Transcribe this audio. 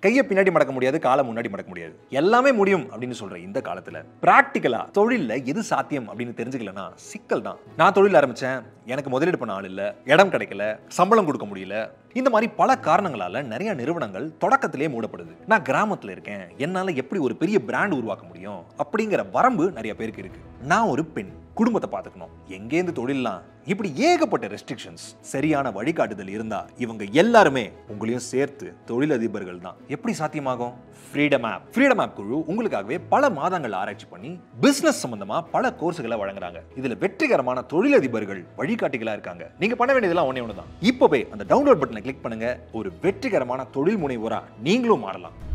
கையை பின்னாடி மடக்க முடியாது காலை முன்னாடி மடக்க முடியாது எல்லாமே முடியும் அப்படின்னு சொல்ற இந்த காலத்துல பிராக்டிக்கலா தொழில்ல எது சாத்தியம் அப்படின்னு தெரிஞ்சுக்கலனா சிக்கல் தான் நான் தொழில் ஆரம்பிச்சேன் எனக்கு முதலீடு பண்ண ஆள் இல்ல இடம் கிடைக்கல சம்பளம் கொடுக்க முடியல இந்த மாதிரி பல காரணங்களால நிறைய நிறுவனங்கள் தொடக்கத்திலே மூடப்படுது நான் கிராமத்துல இருக்கேன் என்னால எப்படி ஒரு பெரிய பிராண்ட் உருவாக்க முடியும் அப்படிங்கிற வரம்பு நிறைய பேருக்கு இருக்கு நான் ஒரு பெண் குடும்பத்தை பார்த்துக்கணும் எங்கேருந்து தொழில்லாம் இப்படி ஏகப்பட்ட ரெஸ்ட்ரிக்ஷன்ஸ் சரியான வழிகாட்டுதல் இருந்தா இவங்க எல்லாருமே உங்களையும் சேர்த்து தொழிலதிபர்கள் தான் எப்படி சாத்தியமாகும் ஃப்ரீடம் ஆப் ஃப்ரீடம் ஆப் குழு உங்களுக்காகவே பல மாதங்கள் ஆராய்ச்சி பண்ணி பிசினஸ் சம்பந்தமா பல கோர்ஸுகளை வழங்குறாங்க இதுல வெற்றிகரமான தொழிலதிபர்கள் வழிகாட்டிகளா இருக்காங்க நீங்க பண்ண வேண்டியதெல்லாம் ஒண்ணே ஒன்று தான் இப்போவே அந்த டவுன்லோட் பட்டனை கிளிக் பண்ணுங்க ஒரு வெற்றிகரமான தொழில் முனைவோரா நீங்களும் மாறலாம்